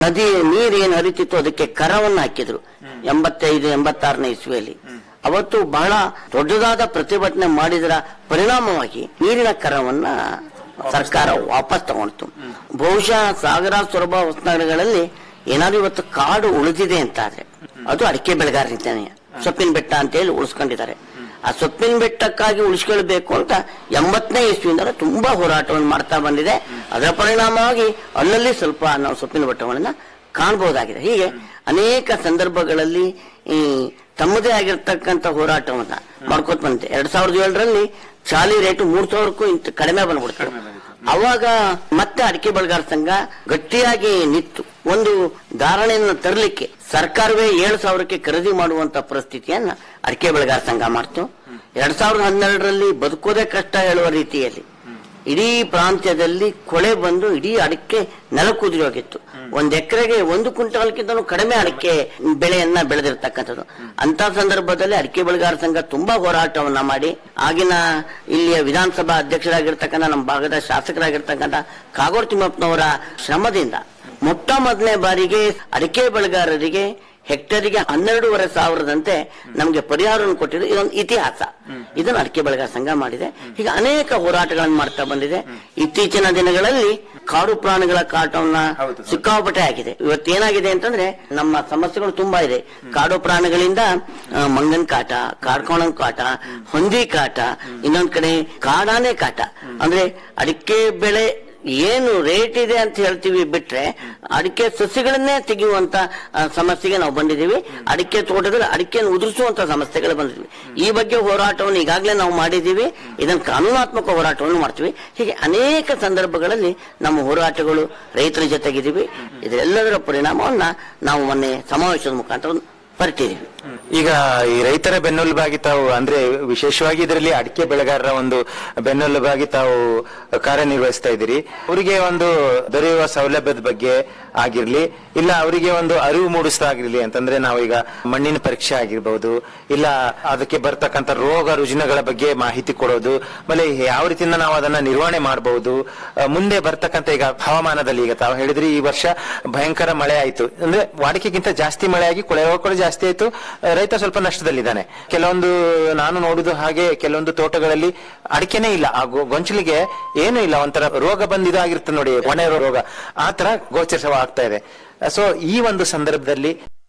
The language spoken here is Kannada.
ನದಿ ನೀರು ಏನು ಹರಿತಿತ್ತು ಅದಕ್ಕೆ ಕರವನ್ನ ಹಾಕಿದ್ರು ಎಂಬತ್ತೈದು ಎಂಬತ್ತಾರನೇ ಇಸ್ವಿಯಲ್ಲಿ ಅವತ್ತು ಬಹಳ ದೊಡ್ಡದಾದ ಪ್ರತಿಭಟನೆ ಮಾಡಿದರ ಪರಿಣಾಮವಾಗಿ ನೀರಿನ ಕರವನ್ನ ಸರ್ಕಾರ ವಾಪಸ್ ತಗೊಂಡ್ತು ಬಹುಶಃ ಸಾಗರ ಸೊರಬ ಹೊಸನಗರಗಳಲ್ಲಿ ಏನಾದ್ರು ಇವತ್ತು ಕಾಡು ಉಳಿದಿದೆ ಅಂತಾದ್ರೆ ಅದು ಅಡಿಕೆ ಬೆಳೆಗಾರರಿಂದಾನೆ ಸೊಪ್ಪಿನ ಬೆಟ್ಟ ಅಂತ ಹೇಳಿ ಉಳಿಸ್ಕೊಂಡಿದ್ದಾರೆ ಆ ಸೊಪ್ಪಿನ ಬೆಟ್ಟಕ್ಕಾಗಿ ಉಳಿಸ್ಕೊಳ್ಬೇಕು ಅಂತ ಎಂಬತ್ತನೇ ಇಸ್ವಿಯಿಂದ ತುಂಬಾ ಹೋರಾಟವನ್ನು ಮಾಡ್ತಾ ಬಂದಿದೆ ಅದರ ಪರಿಣಾಮವಾಗಿ ಅಲ್ಲಲ್ಲಿ ಸ್ವಲ್ಪ ನಾವು ಸೊಪ್ಪಿನ ಬೆಟ್ಟಗಳನ್ನ ಕಾಣಬಹುದಾಗಿದೆ ಹೀಗೆ ಅನೇಕ ಸಂದರ್ಭಗಳಲ್ಲಿ ಈ ತಮ್ಮದೇ ಆಗಿರ್ತಕ್ಕಂಥ ಹೋರಾಟವನ್ನ ಮಾಡ್ಕೋತ ಬಂದಿದೆ ಎರಡ್ ಸಾವಿರದ ಏಳರಲ್ಲಿ ಚಾಲಿ ರೇಟು ಮೂರ್ ಸಾವಿರಕ್ಕೂ ಇಂತ ಕಡಿಮೆ ಬಂದ್ಬಿಡ್ತು ಅವಾಗ ಮತ್ತೆ ಅಡಿಕೆ ಬೆಳೆಗಾರ ಸಂಘ ಗಟ್ಟಿಯಾಗಿ ನಿಂತು ಒಂದು ಧಾರಣೆಯನ್ನು ತರಲಿಕ್ಕೆ ಸರ್ಕಾರವೇ ಏಳು ಸಾವಿರಕ್ಕೆ ಖರೀದಿ ಮಾಡುವಂತ ಪರಿಸ್ಥಿತಿಯನ್ನ ಅಡಿಕೆ ಬೆಳೆಗಾರ ಸಂಘ ಮಾಡ್ತು ಎರಡ್ ಸಾವಿರದ ಹನ್ನೆರಡರಲ್ಲಿ ಬದುಕೋದೇ ಕಷ್ಟ ಹೇಳುವ ರೀತಿಯಲ್ಲಿ ಇಡೀ ಪ್ರಾಂತ್ಯದಲ್ಲಿ ಕೊಳೆ ಬಂದು ಇಡೀ ಅಡಿಕೆ ನೆಲಕುದುರಿ ಹೋಗಿತ್ತು ಒಂದ್ ಎಕರೆಗೆ ಒಂದು ಕ್ವಿಂಟಾಲ್ಗಿಂತಲೂ ಕಡಿಮೆ ಅಡಿಕೆ ಬೆಳೆಯನ್ನ ಬೆಳೆದಿರ್ತಕ್ಕಂಥದ್ದು ಅಂತ ಸಂದರ್ಭದಲ್ಲಿ ಅಡಿಕೆ ಬೆಳೆಗಾರ ಸಂಘ ತುಂಬಾ ಹೋರಾಟವನ್ನ ಮಾಡಿ ಆಗಿನ ಇಲ್ಲಿಯ ವಿಧಾನಸಭಾ ಅಧ್ಯಕ್ಷರಾಗಿರ್ತಕ್ಕಂಥ ನಮ್ಮ ಭಾಗದ ಶಾಸಕರಾಗಿರ್ತಕ್ಕಂಥ ಕಾಗೋಡು ತಿಮ್ಮಪ್ಪನವರ ಶ್ರಮದಿಂದ ಮೊಟ್ಟ ಮೊದಲನೇ ಬಾರಿಗೆ ಅಡಿಕೆ ಬೆಳೆಗಾರರಿಗೆ ಹೆಕ್ಟೇರಿಗೆ ಹನ್ನೆರಡೂವರೆ ಸಾವಿರದಂತೆ ನಮಗೆ ಪರಿಹಾರವನ್ನು ಕೊಟ್ಟಿದ್ದು ಇದೊಂದು ಇತಿಹಾಸ ಇದನ್ನು ಅಡಿಕೆ ಬೆಳೆಗಾರ ಸಂಘ ಮಾಡಿದೆ ಹೀಗೆ ಅನೇಕ ಹೋರಾಟಗಳನ್ನು ಮಾಡ್ತಾ ಬಂದಿದೆ ಇತ್ತೀಚಿನ ದಿನಗಳಲ್ಲಿ ಕಾಡು ಪ್ರಾಣಿಗಳ ಕಾಟವನ್ನ ಸಿಕ್ಕಾಪಟ್ಟೆ ಆಗಿದೆ ಇವತ್ತೇನಾಗಿದೆ ಅಂತಂದ್ರೆ ನಮ್ಮ ಸಮಸ್ಯೆಗಳು ತುಂಬಾ ಇದೆ ಕಾಡು ಪ್ರಾಣಿಗಳಿಂದ ಆ, ಮಂಗನ್ ಕಾಟ ಕಾರ್ಕೋಣನ್ ಕಾಟ ಹೊಂದಿ ಕಾಟ ಇನ್ನೊಂದ್ ಕಡೆ ಕಾಡಾನೆ ಕಾಟ ಅಂದ್ರೆ ಅಡಿಕೆ ಬೆಳೆ ಏನು ರೇಟ್ ಇದೆ ಅಂತ ಹೇಳ್ತೀವಿ ಬಿಟ್ರೆ ಅಡಿಕೆ ಸಸ್ಯಗಳನ್ನೇ ತೆಗೆಯುವಂತ ಆ, ಸಮಸ್ಯೆಗೆ ನಾವು ಬಂದಿದ್ದೀವಿ ಅಡಿಕೆ ತೋಟದಲ್ಲಿ ಅಡಿಕೆಯನ್ನು ಉದುರಿಸುವಂತ ಸಮಸ್ಯೆಗಳು ಬಂದಿದ್ವಿ ಈ ಬಗ್ಗೆ ಹೋರಾಟವನ್ನು ಈಗಾಗಲೇ ನಾವು ಮಾಡಿದ್ದೀವಿ ಇದನ್ನು ಕಾನೂನಾತ್ಮಕ ಹೋರಾಟವನ್ನು ಮಾಡ್ತೀವಿ ಹೀಗೆ ಅನೇಕ ಸಂದರ್ಭಗಳಲ್ಲಿ ನಮ್ಮ ಹೋರಾಟಗಳು ರೈತರ ಜೊತೆಗಿದ್ದೀವಿ ಇದೆಲ್ಲದರ ಪರಿಣಾಮವನ್ನ ನಾವು ಮೊನ್ನೆ ಸಮಾವೇಶದ ಮುಖಾಂತರ ಪರಿತಿದ್ದೀವಿ ಈಗ ಈ ರೈತರ ಬೆನ್ನೆಲುಬಾಗಿ ತಾವು ಅಂದ್ರೆ ವಿಶೇಷವಾಗಿ ಇದರಲ್ಲಿ ಅಡಿಕೆ ಬೆಳೆಗಾರರ ಒಂದು ಬೆನ್ನೆಲುಬಾಗಿ ತಾವು ಕಾರ್ಯನಿರ್ವಹಿಸ್ತಾ ಇದ್ದೀರಿ ಅವರಿಗೆ ಒಂದು ದೊರೆಯುವ ಸೌಲಭ್ಯದ ಬಗ್ಗೆ ಆಗಿರ್ಲಿ ಇಲ್ಲ ಅವರಿಗೆ ಒಂದು ಅರಿವು ಮೂಡಿಸ್ತಾ ಆಗಿರ್ಲಿ ಅಂತಂದ್ರೆ ನಾವು ಈಗ ಮಣ್ಣಿನ ಪರೀಕ್ಷೆ ಆಗಿರ್ಬಹುದು ಇಲ್ಲ ಅದಕ್ಕೆ ಬರ್ತಕ್ಕಂಥ ರೋಗ ರುಜಿನಗಳ ಬಗ್ಗೆ ಮಾಹಿತಿ ಕೊಡೋದು ಆಮೇಲೆ ಯಾವ ರೀತಿಯಿಂದ ನಾವು ಅದನ್ನ ನಿರ್ವಹಣೆ ಮಾಡಬಹುದು ಮುಂದೆ ಬರ್ತಕ್ಕಂಥ ಈಗ ಹವಾಮಾನದಲ್ಲಿ ಈಗ ತಾವು ಹೇಳಿದ್ರಿ ಈ ವರ್ಷ ಭಯಂಕರ ಮಳೆ ಆಯ್ತು ಅಂದ್ರೆ ವಾಡಿಕೆಗಿಂತ ಜಾಸ್ತಿ ಮಳೆ ಆಗಿ ಕೊಳೆ ರೋಗಗಳು ಜಾಸ್ತಿ ಆಯ್ತು ಆ, ರೈತ ಸ್ವಲ್ಪ ನಷ್ಟದಲ್ಲಿದ್ದಾನೆ ಕೆಲವೊಂದು ನಾನು ನೋಡುದು ಹಾಗೆ ಕೆಲವೊಂದು ತೋಟಗಳಲ್ಲಿ ಅಡಿಕೆನೇ ಇಲ್ಲ ಆ ಗೊ- ಗೊಂಚಲಿಗೆ ಏನೂ ಇಲ್ಲ ಒಂಥರ ರೋಗ ಬಂದಿದಾಗಿರುತ್ತೆ ನೋಡಿ ಒಣೆ ರೋಗ ಆ ತರ ಗೋಚರವಾಗ್ತಾ ಇದೆ ಸೊ ಈ ಒಂದು ಸಂದರ್ಭದಲ್ಲಿ